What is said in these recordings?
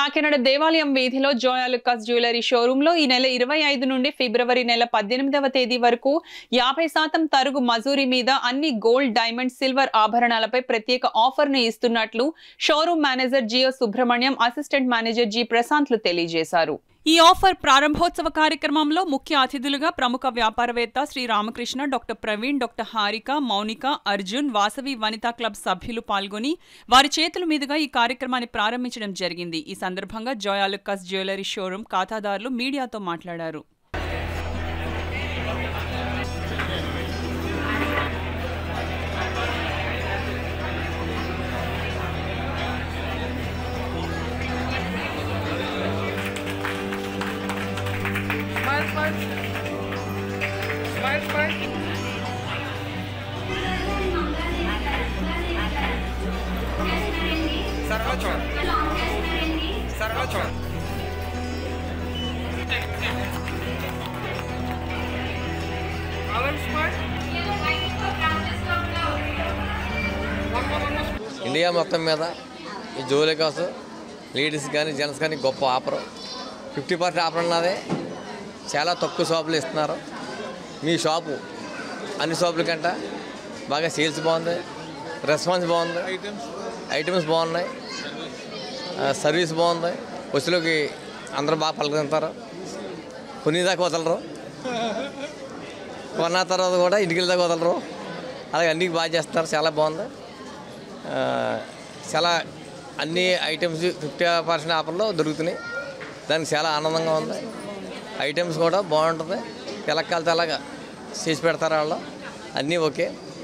కాకినాడ దేవాలయం వీధిలో జోయాలుకాస్ jewellery showroom లో ఈ నెల ఇరవై ఐదు నుండి ఫిబ్రవరి నెల పద్దెనిమిదవ తేదీ వరకు యాభై శాతం తరుగు మజూరీ మీద అన్ని గోల్డ్ డైమండ్ సిల్వర్ ఆభరణాలపై ప్రత్యేక ఆఫర్ ను ఇస్తున్నట్లు showroom manager Jio Subrahmanyam assistant manager G ప్రశాంత్లు తెలియజేశారు ఈ ఆఫర్ ప్రారంభోత్సవ కార్యక్రమంలో ముఖ్య అతిథులుగా ప్రముఖ వ్యాపారవేత్త Shri Ramakrishna doctor Praveen doctor Harika Mounika Arjun Vasavi Vanitha club సభ్యులు పాల్గొని వారి చేతుల మీదుగా ఈ కార్యక్రమాన్ని ప్రారంభించడం జరిగింది ఈ సందర్భంగా జోయాలుక్కస్ జ్యువెలరీ షోరూం ఖాతాదారులు మీడియాతో మాట్లాడారు Smile, smile. Smile, smile. సరళ చూడండి సరళ చూడండి స్మైల్ ఇండియా మొత్తం మీద ఈ జోలీ కాసు లేడీస్ కానీ జెంట్స్ కానీ గొప్ప ఆఫర్ ఫిఫ్టీ పర్సెంట్ ఆఫర్ ఉన్నది చాలా తక్కువ షాపులు ఇస్తున్నారు మీ షాపు అన్ని షాపుల కంట బాగా సేల్స్ బాగుంది రెస్పాన్స్ బాగుంది ఐటమ్స్ బాగున్నాయి ఆ, సర్వీస్ బాగుంది బస్సులోకి అందరూ బాగా పలకరింటారు కొనేదాకా వదలరు కొన్న తర్వాత కూడా ఇంటికి వెళ్ళదాకా వదలరు అలాగే అన్నీ బాగా చేస్తున్నారు చాలా బాగుంది ఆ, చాలా అన్ని ఐటమ్స్ ఫిఫ్టీ పర్సెంట్ ఆఫర్లో దొరుకుతున్నాయి దానికి చాలా ఆనందంగా ఉంది ఐటమ్స్ కూడా బాగుంటుంది తెలక్కాలతో అలాగా చేసి పెడతారు వాళ్ళు అన్నీ ఓకే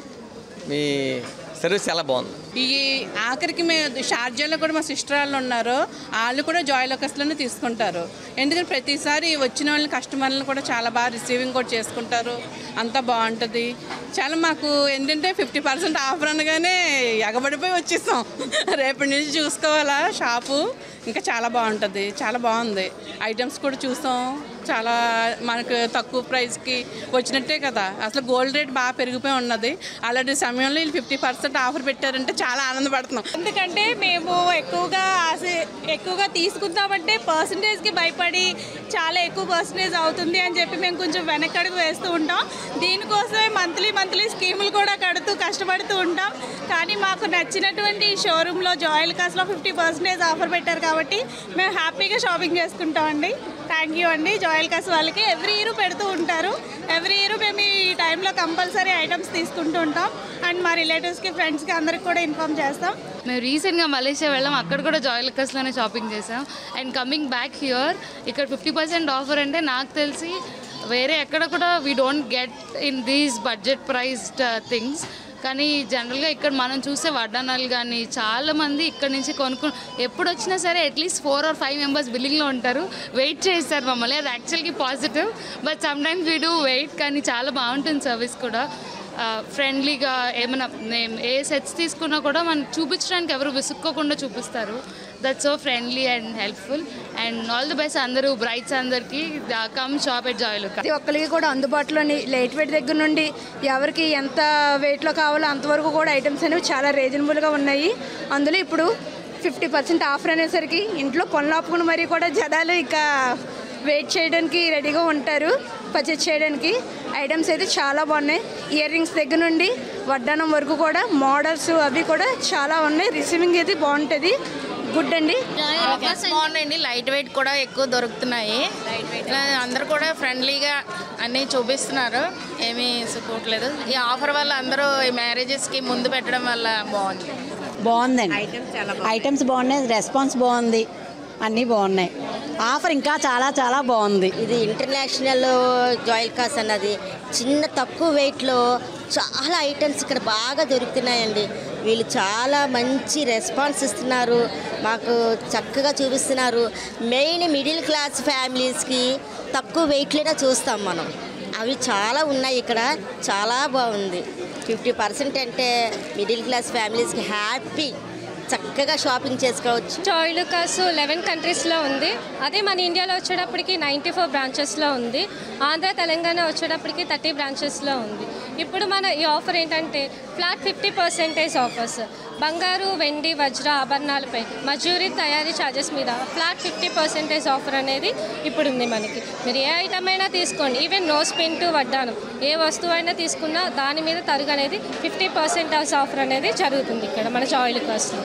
మీ సర్వీస్ చాలా బాగుంది ఈ ఆఖరికి మేము షార్జాలో కూడా మా సిస్టర్ వాళ్ళు ఉన్నారు వాళ్ళు కూడా జాయ్ లోకస్లోనే తీసుకుంటారు ఎందుకంటే ప్రతిసారి వచ్చిన వాళ్ళని కస్టమర్లను కూడా చాలా బాగా రిసీవింగ్ కూడా చేసుకుంటారు అంతా బాగుంటుంది చాలా మాకు ఏంటంటే ఫిఫ్టీ పర్సెంట్ ఆఫర్ అనగానే ఎగబడిపోయి వచ్చేసాం రేపటి నుంచి చూసుకోవాలా షాపు ఇంకా చాలా బాగుంటుంది చాలా బాగుంది ఐటమ్స్ కూడా చూసాం చాలా మనకు తక్కువ ప్రైస్కి వచ్చినట్టే కదా అసలు గోల్డ్ రేట్ బాగా పెరిగిపోయి ఉన్నది అలాంటి సమయంలో వీళ్ళు ఫిఫ్టీ పర్సెంట్ ఆఫర్ పెట్టారంటే చాలా ఆనందపడుతున్నాం ఎందుకంటే మేము ఎక్కువగా ఆశ- ఎక్కువగా తీసుకుందామంటే పర్సంటేజ్కి భయపడి చాలా ఎక్కువ పర్సంటేజ్ అవుతుంది అని చెప్పి మేము కొంచెం వెనకడుగు వేస్తూ ఉంటాం దీనికోసమే మంత్లీ మంత్లీ స్కీములు కూడా కడుతూ కష్టపడుతూ ఉంటాం కానీ మాకు నచ్చినటువంటి షోరూంలో జాయిల్ కాస్ట్లో ఫిఫ్టీ పర్సెంటేజ్ ఆఫర్ పెట్టారు కాబట్టి మేము హ్యాపీగా షాపింగ్ చేసుకుంటామండి థ్యాంక్ యూ అండి జాయిల్ కాస్ వాళ్ళకి ఎవ్రీ ఇయర్ పెడుతూ ఉంటారు ఎవ్రీ ఇయర్ మేము ఈ టైంలో కంపల్సరీ ఐటమ్స్ తీసుకుంటూ ఉంటాం అండ్ మా రిలేటివ్స్కి ఫ్రెండ్స్కి అందరికి కూడా ఇన్ఫామ్ చేస్తాం మేము రీసెంట్గా మలేషియా వెళ్ళాం అక్కడ కూడా జాయ్ లుక్కస్లోనే షాపింగ్ చేసాం అండ్ కమింగ్ బ్యాక్ హియర్ ఇక్కడ ఫిఫ్టీ పర్సెంట్ ఆఫర్ అంటే నాకు తెలిసి వేరే ఎక్కడ కూడా we don't get in these budget priced things కానీ జనరల్గా ఇక్కడ మనం చూసే వడ్డానాలు కానీ చాలామంది ఇక్కడ నుంచి కొనుక్కు ఎప్పుడు వచ్చినా సరే at least four or five members బిల్లింగ్లో ఉంటారు వెయిట్ చేస్తారు మమ్మల్ని అది యాక్చువల్గా positive but sometimes we do wait కానీ చాలా బాగుంటుంది సర్వీస్ కూడా ఫ్రెండ్లీగా ఏమైనా మేము ఏ సెట్స్ తీసుకున్నా కూడా మనకు చూపించడానికి ఎవరు విసుక్కోకుండా చూపిస్తారు that so friendly and helpful and all the best అందరూ బ్రైట్స్ అందరికీ come shop at Joyalukkas ప్రతి ఒక్కరికి కూడా అందుబాటులోని లైట్ వెయిట్ దగ్గర నుండి ఎవరికి ఎంత వెయిట్లో కావాలో అంతవరకు కూడా ఐటమ్స్ అనేవి చాలా రీజనబుల్గా ఉన్నాయి అందులో ఇప్పుడు ఫిఫ్టీ పర్సెంట్ ఆఫర్ అనేసరికి ఇంట్లో కొనలాపుకుని మరీ కూడా జనాలు ఇక వెయిట్ చేయడానికి రెడీగా ఉంటారు పర్చేజ్ చేయడానికి ఐటమ్స్ అయితే చాలా బాగున్నాయి ఇయర్ రింగ్స్ దగ్గర నుండి వడ్డానం వరకు కూడా మోడల్స్ అవి కూడా చాలా ఉన్నాయి రిసీవింగ్ అయితే బాగుంటుంది గుడ్ అండి ఆఫర్స్ బాగున్నాయండి లైట్ వెయిట్ కూడా ఎక్కువ దొరుకుతున్నాయి ఇలా అందరూ కూడా ఫ్రెండ్లీగా అన్నీ చూపిస్తున్నారు ఏమీ సుకోవట్లేదు ఈ ఆఫర్ వల్ల అందరూ ఈ మ్యారేజెస్కి ముందు పెట్టడం వల్ల బాగుంది బాగుందండి ఐటమ్స్ బాగున్నాయి రెస్పాన్స్ బాగుంది అన్నీ బాగున్నాయి ఆఫర్ ఇంకా చాలా చాలా బాగుంది ఇది ఇంటర్నేషనల్ జాయిల్ కాస్ అన్నది చిన్న తక్కువ వెయిట్లో చాలా ఐటమ్స్ ఇక్కడ బాగా దొరుకుతున్నాయండి వీళ్ళు చాలా మంచి రెస్పాన్స్ ఇస్తున్నారు మాకు చక్కగా చూపిస్తున్నారు మెయిన్ మిడిల్ క్లాస్ ఫ్యామిలీస్కి తక్కువ వెయిట్లోనే చూస్తాం మనం అవి చాలా ఉన్నాయి ఇక్కడ చాలా బాగుంది ఫిఫ్టీ పర్సెంట్ అంటే మిడిల్ క్లాస్ ఫ్యామిలీస్కి హ్యాపీ చక్కగా షాపింగ్ చేసుకోవచ్చు జాయ్ లుకాస్ లెవెన్ కంట్రీస్లో ఉంది అదే మన ఇండియాలో వచ్చేటప్పటికి నైంటీ ఫోర్ బ్రాంచెస్లో ఉంది ఆంధ్ర తెలంగాణ వచ్చేటప్పటికి థర్టీ బ్రాంచెస్లో ఉంది ఇప్పుడు మన ఈ ఆఫర్ ఏంటంటే ఫ్లాట్ ఫిఫ్టీ పర్సెంటేజ్ ఆఫర్స్ బంగారు వెండి వజ్ర ఆభరణాలపై మజూరీ తయారీ ఛార్జెస్ మీద ఫ్లాట్ ఫిఫ్టీ పర్సెంటేజ్ ఆఫర్ అనేది ఇప్పుడు ఉంది మనకి మీరు ఏ ఐటమ్ అయినా తీసుకోండి ఈవెన్ నోస్ పిన్ టు వడ్డానం ఏ వస్తువు అయినా తీసుకున్నా దాని మీద తరుగు అనేది ఫిఫ్టీ పర్సెంటేజ్ ఆఫర్ అనేది జరుగుతుంది ఇక్కడ మన జాయిల్ కాస్ట్లో